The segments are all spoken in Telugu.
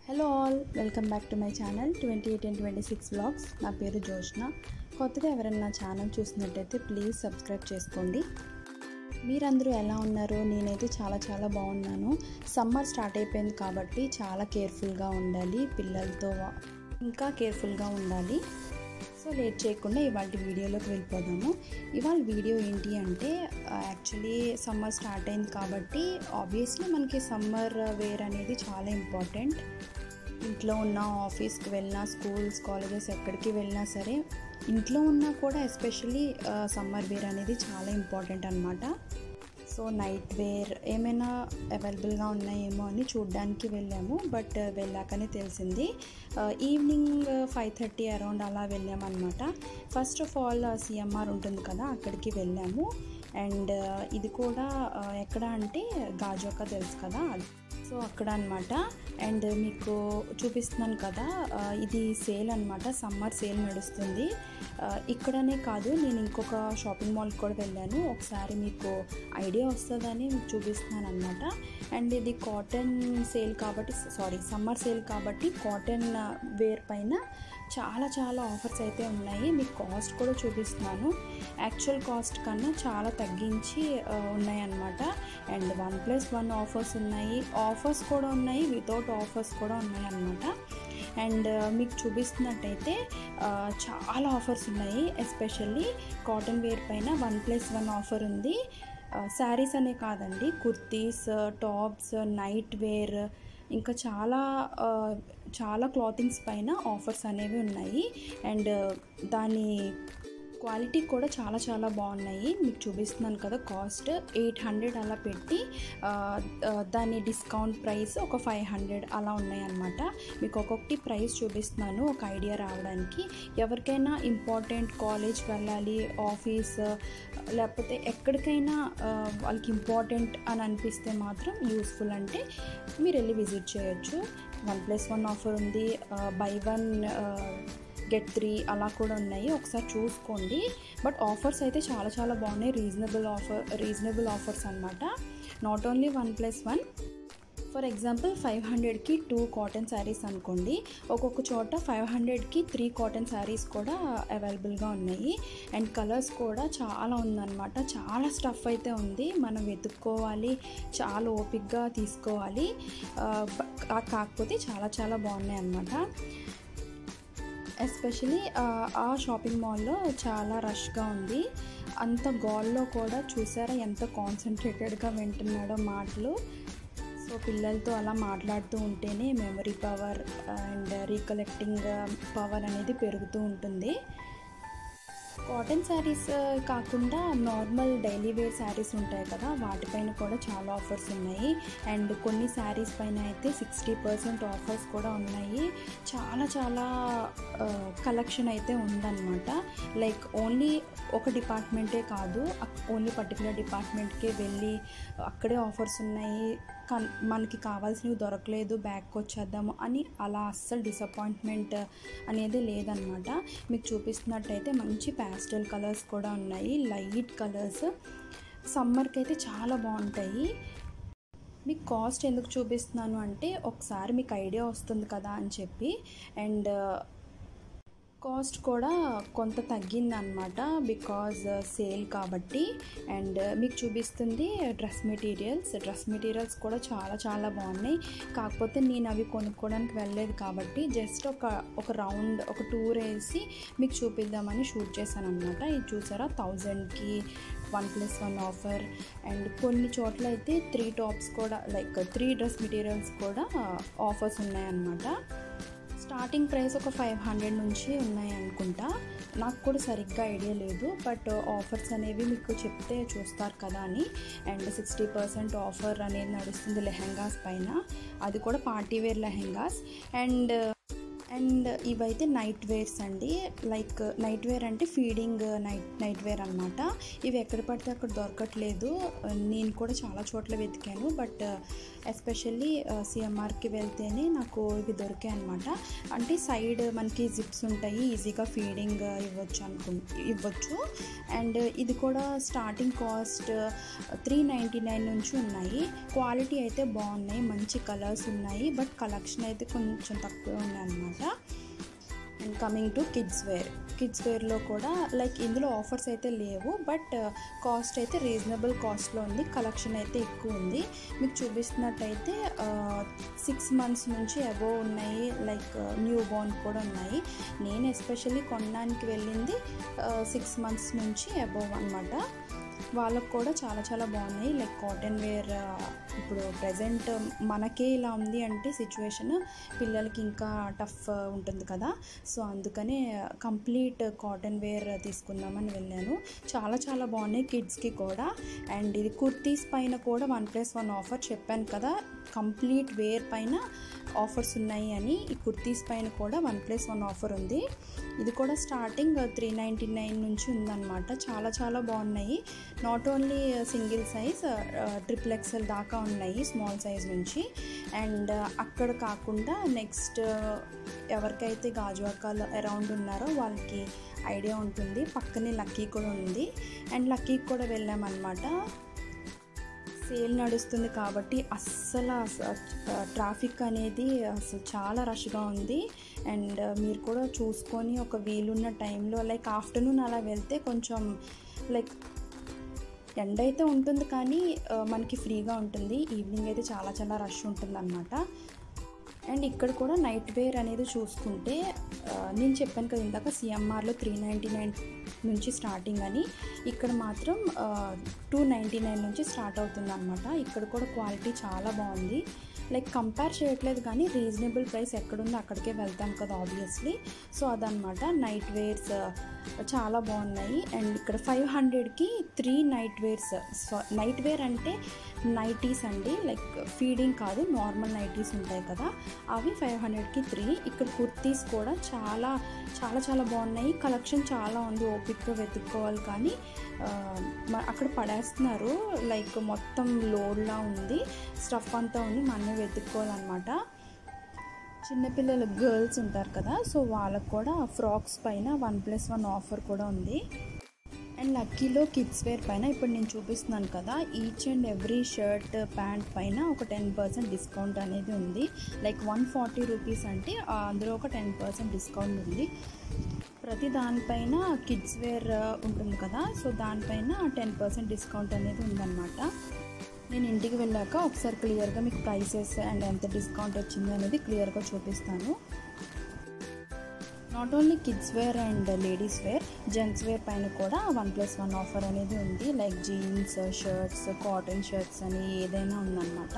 hello all welcome back to my channel twenty eight and twenty six blogs నా పేరు జోష్న కొత్తగా ఎవరైనా నా ఛానల్ చూసినట్టయితే ప్లీజ్ సబ్స్క్రైబ్ చేసుకోండి మీరందరూ ఎలా ఉన్నారు నేనైతే చాలా చాలా బాగున్నాను సమ్మర్ స్టార్ట్ అయిపోయింది కాబట్టి చాలా కేర్ఫుల్గా ఉండాలి పిల్లలతో ఇంకా కేర్ఫుల్గా ఉండాలి సో లేట్ చేయకుండా ఇవాళ వీడియోలోకి వెళ్ళిపోదాము ఇవాళ వీడియో ఏంటి అంటే యాక్చువల్లీ సమ్మర్ స్టార్ట్ అయింది కాబట్టి ఆబ్వియస్లీ మనకి సమ్మర్ వేర్ అనేది చాలా ఇంపార్టెంట్ ఇంట్లో ఉన్న ఆఫీస్కి వెళ్ళినా స్కూల్స్ కాలేజెస్ ఎక్కడికి వెళ్ళినా సరే ఇంట్లో ఉన్నా కూడా ఎస్పెషల్లీ సమ్మర్ వేర్ అనేది చాలా ఇంపార్టెంట్ అనమాట సో నైట్ వేర్ ఏమైనా అవైలబుల్గా ఉన్నాయేమో అని చూడ్డానికి వెళ్ళాము బట్ వెళ్ళాకనే తెలిసింది ఈవినింగ్ ఫైవ్ థర్టీ అరౌండ్ అలా వెళ్ళామన్నమాట ఫస్ట్ ఆఫ్ ఆల్ సిఎంఆర్ ఉంటుంది కదా అక్కడికి వెళ్ళాము అండ్ ఇది కూడా ఎక్కడ అంటే గాజోక తెలుసు కదా సో అక్కడ అనమాట అండ్ మీకు చూపిస్తున్నాను కదా ఇది సేల్ అనమాట సమ్మర్ సేల్ నడుస్తుంది ఇక్కడనే కాదు నేను ఇంకొక షాపింగ్ మాల్కి కూడా వెళ్ళాను ఒకసారి మీకు ఐడియా వస్తుందని మీకు చూపిస్తున్నాను అనమాట అండ్ ఇది కాటన్ సేల్ కాబట్టి సారీ సమ్మర్ సేల్ కాబట్టి కాటన్ వేర్ పైన చాలా చాలా ఆఫర్స్ అయితే ఉన్నాయి మీకు కాస్ట్ కూడా చూపిస్తున్నాను యాక్చువల్ కాస్ట్ కన్నా చాలా తగ్గించి ఉన్నాయన్నమాట and one plus one offers ఉన్నాయి ఆఫర్స్ కూడా ఉన్నాయి వితౌట్ ఆఫర్స్ కూడా ఉన్నాయి అన్నమాట అండ్ మీకు చూపిస్తున్నట్టయితే చాలా ఆఫర్స్ ఉన్నాయి ఎస్పెషల్లీ కాటన్ వేర్ పైన వన్ ప్లస్ వన్ ఆఫర్ ఉంది శారీస్ అనే కాదండి కుర్తీస్ టాప్స్ నైట్ వేర్ ఇంకా చాలా చాలా క్లాతింగ్స్ పైన ఆఫర్స్ అనేవి ఉన్నాయి అండ్ దాని క్వాలిటీ కూడా చాలా చాలా బాగున్నాయి మీకు చూపిస్తున్నాను కదా కాస్ట్ ఎయిట్ హండ్రెడ్ అలా పెట్టి దాని డిస్కౌంట్ ప్రైస్ ఒక ఫైవ్ హండ్రెడ్ అలా ఉన్నాయన్నమాట మీకు ఒక్కొక్కటి ప్రైస్ చూపిస్తున్నాను ఒక ఐడియా రావడానికి ఎవరికైనా ఇంపార్టెంట్ కాలేజ్ వెళ్ళాలి ఆఫీస్ లేకపోతే ఎక్కడికైనా వాళ్ళకి ఇంపార్టెంట్ అని అనిపిస్తే మాత్రం యూస్ఫుల్ అంటే మీరు వెళ్ళి విజిట్ చేయొచ్చు వన్ ప్లస్ వన్ ఆఫర్ ఉంది బై వన్ గెట్ త్రీ అలా కూడా ఉన్నాయి ఒకసారి చూసుకోండి బట్ ఆఫర్స్ అయితే చాలా చాలా బాగున్నాయి రీజనబుల్ ఆఫర్ రీజనబుల్ ఆఫర్స్ అనమాట not only one plus one for example five హండ్రెడ్కి టూ కాటన్ శారీస్ అనుకోండి ఒక్కొక్క చోట ఫైవ్ హండ్రెడ్కి త్రీ కాటన్ శారీస్ కూడా అవైలబుల్గా ఉన్నాయి అండ్ కలర్స్ కూడా చాలా ఉందన్నమాట చాలా స్టఫ్ అయితే ఉంది మనం వెతుక్కోవాలి చాలా ఓపిక్గా తీసుకోవాలి కాకపోతే చాలా చాలా బాగున్నాయి అన్నమాట ఎస్పెషలీ ఆ షాపింగ్ మాల్లో చాలా రష్గా ఉంది అంత గాల్లో కూడా చూసారా ఎంత కాన్సన్ట్రేటెడ్గా వింటున్నాడో మాటలు సో పిల్లలతో అలా మాట్లాడుతూ ఉంటేనే memory power and recollecting power అనేది పెరుగుతూ ఉంటుంది కాటన్ శారీస్ కాకుండా నార్మల్ డైలీ వేర్ శారీస్ ఉంటాయి కదా వాటిపైన కూడా చాలా ఆఫర్స్ ఉన్నాయి అండ్ కొన్ని శారీస్ పైన అయితే సిక్స్టీ పర్సెంట్ ఆఫర్స్ కూడా ఉన్నాయి చాలా చాలా కలెక్షన్ అయితే ఉందన్నమాట లైక్ ఓన్లీ ఒక డిపార్ట్మెంటే కాదు ఓన్లీ పర్టికులర్ డిపార్ట్మెంట్కే వెళ్ళి అక్కడే ఆఫర్స్ ఉన్నాయి మనకి కావాల్సినవి దొరకలేదు బ్యాక్ వచ్చేద్దాము అని అలా అస్సలు డిసప్పాయింట్మెంట్ అనేది లేదనమాట మీకు చూపిస్తున్నట్టయితే మంచి ప్యాస్టల్ కలర్స్ కూడా ఉన్నాయి లైట్ కలర్స్ సమ్మర్కి అయితే చాలా బాగుంటాయి మీకు కాస్ట్ ఎందుకు చూపిస్తున్నాను అంటే ఒకసారి మీకు ఐడియా వస్తుంది కదా అని చెప్పి అండ్ కాస్ట్ కూడా కొంత తగ్గిందనమాట బికాజ్ సేల్ కాబట్టి అండ్ మీకు చూపిస్తుంది డ్రెస్ మెటీరియల్స్ డ్రెస్ మెటీరియల్స్ కూడా చాలా చాలా బాగున్నాయి కాకపోతే నేను అవి కొనుక్కోవడానికి వెళ్ళలేదు కాబట్టి జస్ట్ ఒక ఒక రౌండ్ ఒక టూర్ వేసి మీకు చూపిద్దామని షూట్ చేశాను అనమాట ఇది చూసారా థౌజండ్కి one plus one offer and కొన్ని చోట్ల అయితే త్రీ టాప్స్ కూడా లైక్ త్రీ డ్రెస్ మెటీరియల్స్ కూడా ఆఫర్స్ ఉన్నాయన్నమాట స్టార్టింగ్ ప్రైస్ ఒక ఫైవ్ హండ్రెడ్ నుంచి ఉన్నాయి అనుకుంటా నాకు కూడా సరిగ్గా ఐడియా లేదు బట్ ఆఫర్స్ అనేవి మీకు చెప్తే చూస్తారు కదా అని అండ్ సిక్స్టీ పర్సెంట్ ఆఫర్ అనేది నడుస్తుంది లెహెంగాస్ పైన అది కూడా party wear lehengas and and ఇవైతే నైట్ వేర్స్ అండి లైక్ నైట్ వేర్ అంటే ఫీడింగ్ నైట్ నైట్ వేర్ అనమాట ఇవి ఎక్కడ పడితే అక్కడ దొరకట్లేదు నేను కూడా చాలా చోట్ల వెతికాను బట్ ఎస్పెషల్లీ సిఎంఆర్కి వెళ్తేనే నాకు ఇవి దొరికాయి అనమాట అంటే సైడ్ మనకి జిప్స్ ఉంటాయి ఈజీగా ఫీడింగ్ ఇవ్వచ్చు అనుకు ఇవ్వచ్చు అండ్ ఇది కూడా starting cost three ninety nine నుంచి ఉన్నాయి క్వాలిటీ అయితే బాగున్నాయి మంచి కలర్స్ ఉన్నాయి బట్ కలెక్షన్ అయితే కొంచెం తక్కువ ఉన్నాయి అనమాట and coming to kids wear kids వేర్లో కూడా లైక్ ఇందులో ఆఫర్స్ అయితే లేవు బట్ కాస్ట్ అయితే రీజనబుల్ కాస్ట్లో ఉంది కలెక్షన్ అయితే ఎక్కువ ఉంది మీకు చూపిస్తున్నట్టయితే సిక్స్ మంత్స్ నుంచి అబోవ్ ఉన్నాయి లైక్ న్యూ బోర్న్ కూడా ఉన్నాయి నేను ఎస్పెషల్లీ కొనడానికి వెళ్ళింది సిక్స్ మంత్స్ నుంచి అబోవ్ అనమాట వాళ్ళకు కూడా చాలా చాలా బాగున్నాయి లైక్ కాటన్ వేర్ ఇప్పుడు ప్రజెంట్ మనకే ఇలా ఉంది అంటే సిచ్యువేషన్ పిల్లలకి ఇంకా టఫ్ ఉంటుంది కదా సో అందుకనే కంప్లీట్ కాటన్ వేర్ తీసుకుందామని వెళ్ళాను చాలా చాలా బాగున్నాయి కిడ్స్కి కూడా అండ్ ఇది కుర్తీస్ పైన కూడా వన్ ప్లస్ వన్ ఆఫర్ చెప్పాను కదా కంప్లీట్ వేర్ పైన ఆఫర్స్ ఉన్నాయి అని ఈ కుర్తీస్ పైన కూడా వన్ ప్లస్ వన్ ఆఫర్ ఉంది ఇది కూడా స్టార్టింగ్ త్రీ నైంటీ నైన్ నుంచి ఉందన్నమాట చాలా చాలా బాగున్నాయి not only single size triple XL దాకా ఉన్నాయి స్మాల్ సైజ్ నుంచి అండ్ అక్కడ కాకుండా నెక్స్ట్ ఎవరికైతే గాజువాకాలు అరౌండ్ ఉన్నారో వాళ్ళకి ఐడియా ఉంటుంది పక్కనే లక్కీ కూడా ఉంది అండ్ లక్కీకి కూడా వెళ్ళామన్నమాట సేల్ నడుస్తుంది కాబట్టి అస్సలు ట్రాఫిక్ అనేది అసలు చాలా రష్గా ఉంది అండ్ మీరు కూడా చూసుకొని ఒక వీలున్న టైంలో లైక్ ఆఫ్టర్నూన్ అలా వెళ్తే కొంచెం లైక్ ఎండ అయితే ఉంటుంది కానీ మనకి ఫ్రీగా ఉంటుంది ఈవినింగ్ అయితే చాలా చాలా రష్ ఉంటుంది అనమాట అండ్ ఇక్కడ కూడా నైట్ వేర్ అనేది చూసుకుంటే నేను చెప్పాను కదా ఇందాక సిఎంఆర్లో త్రీ నైంటీ నైన్ నుంచి స్టార్టింగ్ అని ఇక్కడ మాత్రం టూ నైంటీ నైన్ నుంచి స్టార్ట్ అవుతుంది అనమాట ఇక్కడ కూడా క్వాలిటీ చాలా బాగుంది లైక్ కంపేర్ చేయట్లేదు కానీ రీజనబుల్ ప్రైస్ ఎక్కడుందో అక్కడికే వెళ్తాం కదా ఆబ్వియస్లీ సో అదనమాట నైట్ వేర్స్ చాలా బాగున్నాయి అండ్ ఇక్కడ ఫైవ్ హండ్రెడ్కి three night wears so night wear అంటే నైటీస్ అండి లైక్ ఫీడింగ్ కాదు నార్మల్ నైటీస్ ఉంటాయి కదా అవి ఫైవ్ హండ్రెడ్కి త్రీ ఇక్కడ కుర్తీస్ కూడా చాలా చాలా చాలా బాగున్నాయి కలెక్షన్ చాలా ఉంది ఓపిక్గా వెతుక్కోవాలి కానీ అక్కడ పడేస్తున్నారు లైక్ మొత్తం లోడ్లా ఉంది స్టఫ్ అంతా ఉంది మనమే వెతుక్కోవాలన్నమాట చిన్నపిల్లలు గర్ల్స్ ఉంటారు కదా సో వాళ్ళకు కూడా ఫ్రాక్స్ పైన వన్ ప్లస్ వన్ ఆఫర్ కూడా ఉంది అండ్ లక్కీలో కిడ్స్ వేర్ పైన ఇప్పుడు నేను చూపిస్తున్నాను కదా each and every shirt pant పైన ఒక టెన్ పర్సెంట్ డిస్కౌంట్ అనేది ఉంది లైక్ వన్ ఫార్టీ రూపీస్ అంటే అందులో ఒక టెన్ పర్సెంట్ డిస్కౌంట్ ఉంది ప్రతి దానిపైన కిడ్స్ వేర్ ఉంటుంది కదా సో దానిపైన టెన్ పర్సెంట్ డిస్కౌంట్ అనేది ఉందన్నమాట నేను ఇంటికి వెళ్ళాక ఒకసారి క్లియర్గా మీకు ప్రైసెస్ అండ్ ఎంత డిస్కౌంట్ వచ్చింది అనేది క్లియర్గా చూపిస్తాను not only kids wear and ladies wear gents wear పైన కూడా వన్ ప్లస్ వన్ ఆఫర్ అనేది ఉంది like jeans shirts cotton shirts అని ఏదైనా ఉందన్నమాట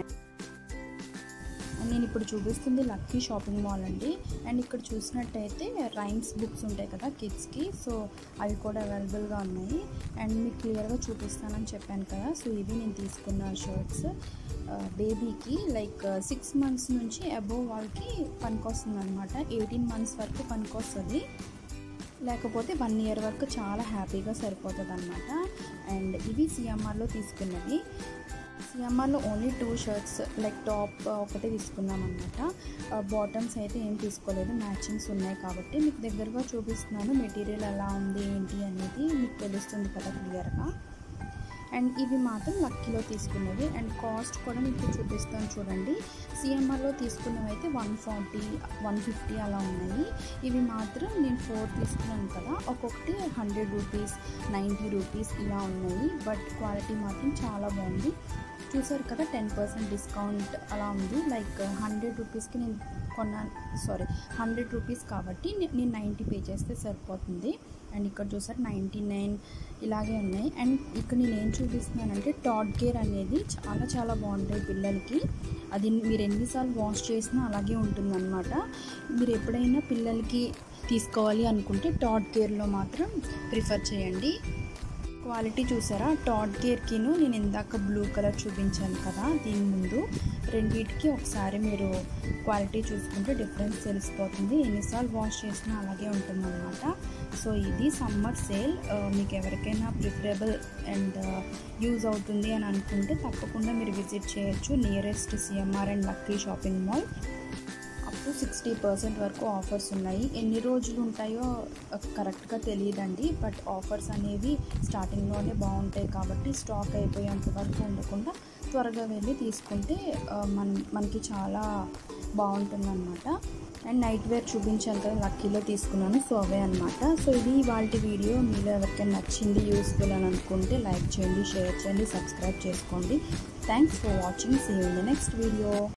నేను ఇప్పుడు చూపిస్తుంది లక్కీ షాపింగ్ మాల్ అండి అండ్ ఇక్కడ చూసినట్టయితే రైమ్స్ బుక్స్ ఉంటాయి కదా కిడ్స్కి సో అవి కూడా అవైలబుల్గా ఉన్నాయి అండ్ మీకు క్లియర్గా చూపిస్తానని చెప్పాను కదా సో ఇవి నేను తీసుకున్న షర్ట్స్ బేబీకి లైక్ సిక్స్ మంత్స్ నుంచి అబోవ్ వాళ్ళకి పనికొస్తుంది అనమాట ఎయిటీన్ మంత్స్ వరకు పనికొస్తుంది లేకపోతే వన్ ఇయర్ వరకు చాలా హ్యాపీగా సరిపోతుంది అనమాట అండ్ ఇవి సిఎంఆర్లో తీసుకున్నవి సిఎంఆర్లో only two shirts like top ఒకటే తీసుకున్నాం అనమాట బాటమ్స్ అయితే ఏం తీసుకోలేదు మ్యాచింగ్స్ ఉన్నాయి కాబట్టి మీకు దగ్గరగా చూపిస్తున్నాను మెటీరియల్ ఎలా ఉంది ఏంటి అనేది మీకు తెలుస్తుంది కదా క్లియర్గా అండ్ ఇవి మాత్రం లక్కీలో తీసుకున్నవి అండ్ కాస్ట్ కూడా మీకు చూపిస్తాను చూడండి సిఎంఆర్లో తీసుకున్నవి అయితే వన్ ఫార్టీ వన్ ఫిఫ్టీ అలా ఉన్నాయి ఇవి మాత్రం నేను ఫోర్ తీసుకున్నాను కదా ఒక్కొక్కటి హండ్రెడ్ రూపీస్ నైంటీ రూపీస్ ఇలా ఉన్నాయి బట్ క్వాలిటీ మాత్రం చాలా బాగుంది చూసారు కదా టెన్ పర్సెంట్ డిస్కౌంట్ అలా ఉంది లైక్ హండ్రెడ్ రూపీస్కి నేను కొన్నాను సారీ హండ్రెడ్ రూపీస్ కాబట్టి నేను నైంటీ పే చేస్తే సరిపోతుంది అండ్ ఇక్కడ చూసారు నైంటీ నైన్ ఇలాగే ఉన్నాయి అండ్ ఇక్కడ నేను ఏం చూపిస్తున్నానంటే టాట్ గేర్ అనేది చాలా చాలా బాగుంటాయి పిల్లలకి అది మీరు ఎన్నిసార్లు వాష్ చేసినా అలాగే ఉంటుందన్నమాట మీరు ఎప్పుడైనా పిల్లలకి తీసుకోవాలి అనుకుంటే టాట్ గేర్లో మాత్రం ప్రిఫర్ చేయండి క్వాలిటీ చూసారా టాట్ గేర్కిను నేను ఇందాక బ్లూ కలర్ చూపించాను కదా దీని ముందు రెండింటికి ఒకసారి మీరు క్వాలిటీ చూసుకుంటే డిఫరెన్స్ తెలిసిపోతుంది ఎన్నిసార్లు వాష్ చేసినా అలాగే ఉంటుందన్నమాట సో ఇది సమ్మర్ సేల్ మీకు ఎవరికైనా ప్రిఫరబుల్ అండ్ యూజ్ అవుతుంది అని అనుకుంటే తప్పకుండా మీరు విజిట్ చేయొచ్చు nearest CMR and lucky shopping mall up to sixty percent వరకు ఆఫర్స్ ఉన్నాయి ఎన్ని రోజులు ఉంటాయో కరెక్ట్గా తెలియదండి బట్ ఆఫర్స్ అనేవి స్టార్టింగ్లోనే బాగుంటాయి కాబట్టి స్టాక్ అయిపోయేంత వరకు ఉండకుండా త్వరగా వెళ్ళి తీసుకుంటే మన మనకి చాలా బాగుంటుందన్నమాట అండ్ నైట్ వేర్ చూపించాను కదా లక్కీలో తీసుకున్నాను సో అవే అనమాట సో ఇది వాళ్ళ వీడియో మీలో ఎవరికైనా నచ్చింది యూస్ఫుల్ అని అనుకుంటే లైక్ చేయండి షేర్ చేయండి సబ్స్క్రైబ్ చేసుకోండి thanks for watching see in the next video